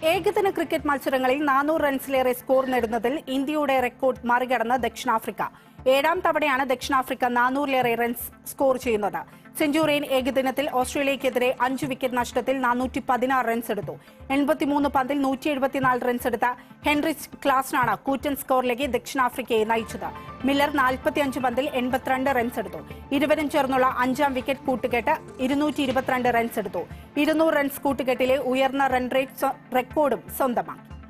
ഏകദിന ക്രിക്കറ്റ് മത്സരങ്ങളിൽ നാനൂറ് റൺസിലേറെ സ്കോർ നേടുന്നതിൽ ഇന്ത്യയുടെ റെക്കോർഡ് മറികടന്ന് ദക്ഷിണാഫ്രിക്ക ഏഴാം തവണയാണ് ദക്ഷിണാഫ്രിക്ക നാനൂറിലേറെ റൺസ് സ്കോർ ചെയ്യുന്നത് സെഞ്ചുറിയൻ ഏകദിനത്തിൽ ഓസ്ട്രേലിയയ്ക്കെതിരെ അഞ്ച് വിക്കറ്റ് നഷ്ടത്തിൽ നാനൂറ്റി പതിനാറ് റൺസ് എടുത്തു എൺപത്തിമൂന്ന് പന്തിൽ നൂറ്റി എഴുപത്തിനാല് റൺസ് എടുത്ത ഹെൻറിച്ച് ക്ലാസിനാണ് കൂറ്റൻ സ്കോറിലേക്ക് ദക്ഷിണാഫ്രിക്കയെ നയിച്ചത് മില്ലർ നാൽപ്പത്തിയഞ്ച് പന്തിൽ എൺപത്തിരണ്ട് റൺസ് എടുത്തു ഇരുവരും ചേർന്നുള്ള അഞ്ചാം വിക്കറ്റ് കൂട്ടുകെട്ട് ഇരുന്നൂറ്റി ഇരുപത്തിരണ്ട് റൺസ് എടുത്തു ഇരുന്നൂറ് റൺസ് കൂട്ടുകെട്ടിലെ ഉയർന്ന റൺ റേറ്റ് സ്വ- റെക്കോർഡും സ്വന്തമാക്കി